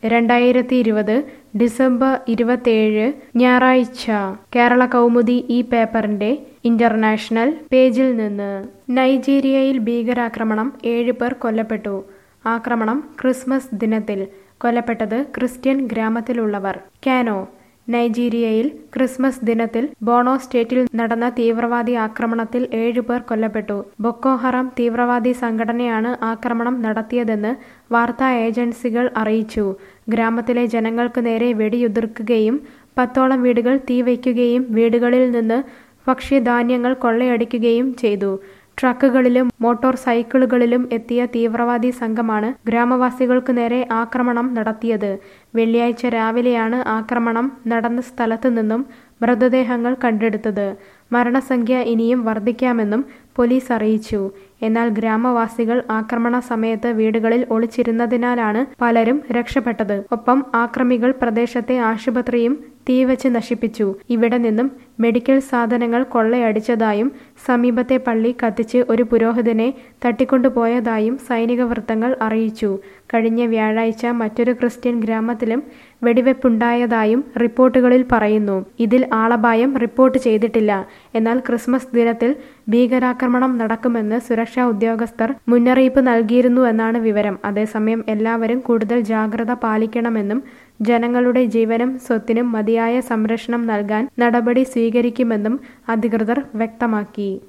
രണ്ടായിരത്തി ഇരുപത് ഡിസംബർ ഇരുപത്തേഴ് ഞായറാഴ്ച കേരള കൗമുദി ഈ പേപ്പറിന്റെ ഇന്റർനാഷണൽ പേജിൽ നിന്ന് നൈജീരിയയിൽ ഭീകരാക്രമണം ഏഴ് പേർ കൊല്ലപ്പെട്ടു ആക്രമണം ക്രിസ്മസ് ദിനത്തിൽ കൊല്ലപ്പെട്ടത് ക്രിസ്ത്യൻ ഗ്രാമത്തിലുള്ളവർ കാനോ നൈജീരിയയിൽ ക്രിസ്മസ് ദിനത്തിൽ ബോണോ സ്റ്റേറ്റിൽ നടന്ന തീവ്രവാദി ആക്രമണത്തിൽ ഏഴുപേർ കൊല്ലപ്പെട്ടു ബൊക്കോ ഹറാം തീവ്രവാദി സംഘടനയാണ് ആക്രമണം നടത്തിയതെന്ന് വാർത്താ ഏജൻസികൾ അറിയിച്ചു ഗ്രാമത്തിലെ ജനങ്ങൾക്ക് നേരെ വെടിയുതിർക്കുകയും പത്തോളം വീടുകൾ തീവയ്ക്കുകയും വീടുകളിൽ നിന്ന് ഭക്ഷ്യധാന്യങ്ങൾ കൊള്ളയടിക്കുകയും ചെയ്തു ട്രക്കുകളിലും മോട്ടോർ സൈക്കിളുകളിലും എത്തിയ തീവ്രവാദി സംഘമാണ് ഗ്രാമവാസികൾക്ക് നേരെ ആക്രമണം നടത്തിയത് വെള്ളിയാഴ്ച രാവിലെയാണ് ആക്രമണം നടന്ന സ്ഥലത്തു നിന്നും മൃതദേഹങ്ങൾ കണ്ടെടുത്തത് മരണസംഖ്യ ഇനിയും വർദ്ധിക്കാമെന്നും പോലീസ് അറിയിച്ചു എന്നാൽ ഗ്രാമവാസികൾ ആക്രമണ സമയത്ത് വീടുകളിൽ ഒളിച്ചിരുന്നതിനാലാണ് പലരും രക്ഷപ്പെട്ടത് ഒപ്പം ആക്രമികൾ പ്രദേശത്തെ ആശുപത്രിയും തീവച്ച് നശിപ്പിച്ചു ഇവിടെ നിന്നും മെഡിക്കൽ സാധനങ്ങൾ കൊള്ളയടിച്ചതായും സമീപത്തെ പള്ളി കത്തിച്ച് ഒരു പുരോഹിതനെ തട്ടിക്കൊണ്ടുപോയതായും സൈനിക വൃത്തങ്ങൾ അറിയിച്ചു കഴിഞ്ഞ വ്യാഴാഴ്ച മറ്റൊരു ക്രിസ്ത്യൻ ഗ്രാമത്തിലും വെടിവെപ്പുണ്ടായതായും റിപ്പോർട്ടുകളിൽ പറയുന്നു ഇതിൽ ആളപായം റിപ്പോർട്ട് ചെയ്തിട്ടില്ല എന്നാൽ ക്രിസ്മസ് ദിനത്തിൽ ഭീകരാക്രമണം നടക്കുമെന്ന് സുരക്ഷാ ഉദ്യോഗസ്ഥർ മുന്നറിയിപ്പ് നൽകിയിരുന്നുവെന്നാണ് വിവരം അതേസമയം എല്ലാവരും കൂടുതൽ ജാഗ്രത പാലിക്കണമെന്നും ജനങ്ങളുടെ ജീവനും സ്വത്തിനും മതിയായ സംരക്ഷണം നൽകാൻ നടപടി സ്വീകരിക്കുമെന്നും അധികൃതർ വ്യക്തമാക്കി